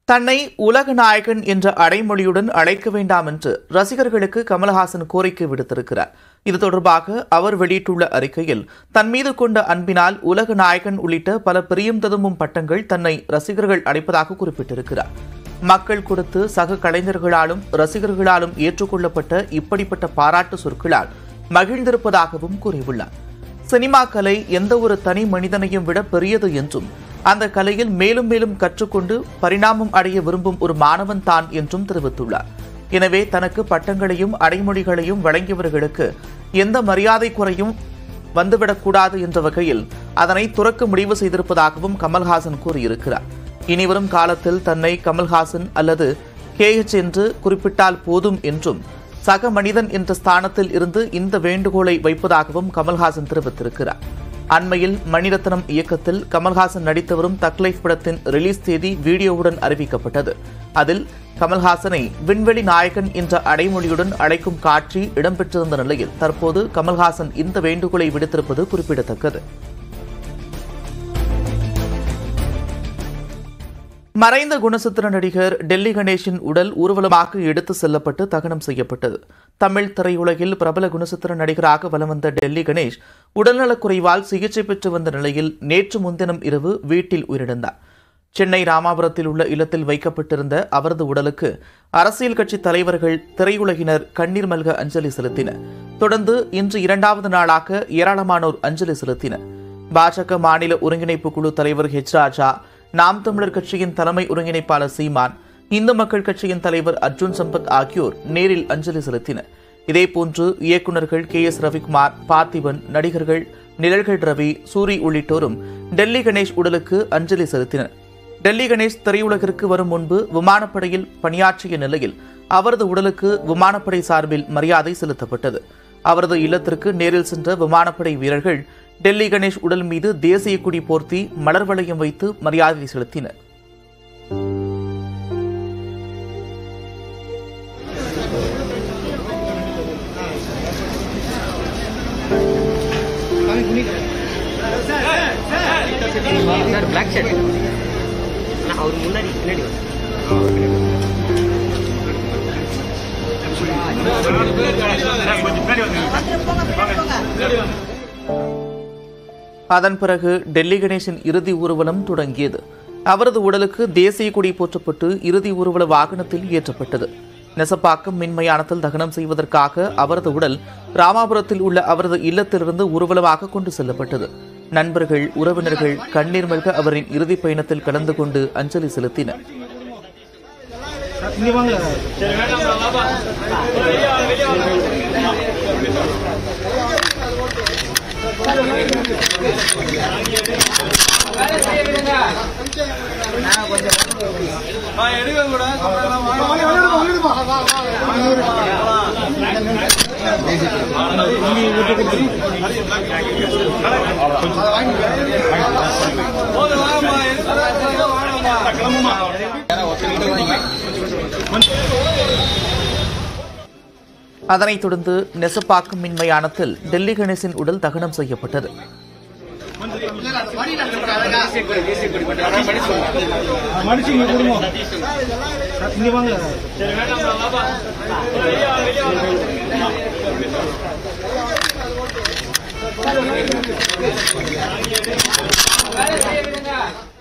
தன்னை உலக நாயகன் என்ற அடைமொழியுடன் அழைக்க வேண்டாம் என்று ரசிகர்களுக்கு கமல்ஹாசன் கோரிக்கை விடுத்திருக்கிறார் இது தொடர்பாக அவர் வெளியிட்டுள்ள அறிக்கையில் தன் மீது கொண்ட அன்பினால் உலக நாயகன் உள்ளிட்ட பல பிரியம் ததும்பும் பட்டங்கள் தன்னை ரசிகர்கள் அடைப்பதாக குறிப்பிட்டிருக்கிறார் மக்கள் கொடுத்து சக கலைஞர்களாலும் ரசிகர்களாலும் ஏற்றுக்கொள்ளப்பட்ட இப்படிப்பட்ட பாராட்டு சொற்களால் மகிழ்ந்திருப்பதாகவும் கூறியுள்ளார் சினிமா கலை எந்த ஒரு தனி மனிதனையும் விட பெரியது என்றும் அந்த கலையில் மேலும் மேலும் கற்றுக்கொண்டு பரிணாமம் அடைய விரும்பும் ஒரு மாணவன் தான் என்றும் தெரிவித்துள்ளார் எனவே தனக்கு பட்டங்களையும் அடைமொழிகளையும் வழங்கியவர்களுக்கு எந்த மரியாதை குறையும் வந்துவிடக்கூடாது என்ற வகையில் அதனை துறக்க முடிவு செய்திருப்பதாகவும் கமல்ஹாசன் கூறியிருக்கிறார் இனிவரும் காலத்தில் தன்னை கமல்ஹாசன் அல்லது கேஎச் என்று குறிப்பிட்டால் போதும் என்றும் சக மனிதன் என்ற ஸ்தானத்தில் இருந்து இந்த வேண்டுகோளை வைப்பதாகவும் கமல்ஹாசன் தெரிவித்திருக்கிறார் அண்மையில் மணிரத்னம் இயக்கத்தில் கமல்ஹாசன் நடித்து வரும் தக்லைஃப் படத்தின் ரிலீஸ் தேதி வீடியோவுடன் அறிவிக்கப்பட்டது அதில் கமல்ஹாசனை விண்வெளி நாயகன் என்ற அடைமொழியுடன் அழைக்கும் காட்சி இடம்பெற்றிருந்த நிலையில் தற்போது கமல்ஹாசன் இந்த வேண்டுகோளை விடுத்திருப்பது குறிப்பிடத்தக்கது மறைந்த குணசித்திர நடிகர் டெல்லி கணேஷின் உடல் ஊர்வலமாக எடுத்து செல்லப்பட்டு தகனம் செய்யப்பட்டது தமிழ் திரையுலகில் பிரபல குணசித்திர நடிகராக வலம் வந்த டெல்லி கணேஷ் உடல்நலக்குறைவால் சிகிச்சை பெற்று வந்த நிலையில் நேற்று முன்தினம் இரவு வீட்டில் உயிரிழந்தார் சென்னை ராமாபுரத்தில் உள்ள இல்லத்தில் வைக்கப்பட்டிருந்த அவரது உடலுக்கு அரசியல் கட்சி தலைவர்கள் திரையுலகினர் கண்ணீர் மல்க அஞ்சலி செலுத்தினர் தொடர்ந்து இன்று இரண்டாவது நாளாக ஏராளமானோர் அஞ்சலி செலுத்தினர் பாஜக மாநில ஒருங்கிணைப்பு குழு தலைவர் ஹெச் ராஜா நாம் தமிழர் கட்சியின் தலைமை ஒருங்கிணைப்பாளர் சீமான் இந்து மக்கள் கட்சியின் தலைவர் அர்ஜுன் சம்பத் ஆகியோர் நேரில் அஞ்சலி செலுத்தினர் இதேபோன்று இயக்குநர்கள் கே எஸ் ரவிக்குமார் பார்த்திபன் நடிகர்கள் நிழல்கள் ரவி சூரி உள்ளிட்டோரும் டெல்லி கணேஷ் உடலுக்கு அஞ்சலி செலுத்தினர் டெல்லி கணேஷ் திரையுலகிற்கு வரும் முன்பு விமானப்படையில் பணியாற்றிய நிலையில் அவரது உடலுக்கு விமானப்படை சார்பில் மரியாதை செலுத்தப்பட்டது அவரது இல்லத்திற்கு நேரில் சென்ற விமானப்படை வீரர்கள் டெல்லி கணேஷ் உடல் மீது தேசிய கொடி போர்த்தி மலர் வளையம் வைத்து மரியாதை செலுத்தினர் சார் பிளாக் ஷர்ட் ஆனால் அவர் முன்னாடி பின்னாடி வந்து அதன் பிறகு டெல்லி கணேஷின் இறுதி ஊர்வலம் தொடங்கியது அவரது உடலுக்கு தேசிய கொடி போற்றப்பட்டு இறுதி ஊர்வல வாகனத்தில் ஏற்றப்பட்டது நெசப்பாக்கம் மின்மயானத்தில் தகனம் செய்வதற்காக அவரது உடல் ராமாபுரத்தில் உள்ள அவரது இல்லத்திலிருந்து ஊர்வலமாக கொண்டு செல்லப்பட்டது நண்பர்கள் உறவினர்கள் கண்ணீர் மல்க அவரின் இறுதி பயணத்தில் கலந்து கொண்டு அஞ்சலி செலுத்தினர் அதனைத் தொடர்ந்து நெசப்பாக்கம் மின்மயானத்தில் டெல்லி கணேசின் உடல் தகனம் செய்யப்பட்டது மடிச்சு இங்க கொடுங்க இங்க வாங்க சார்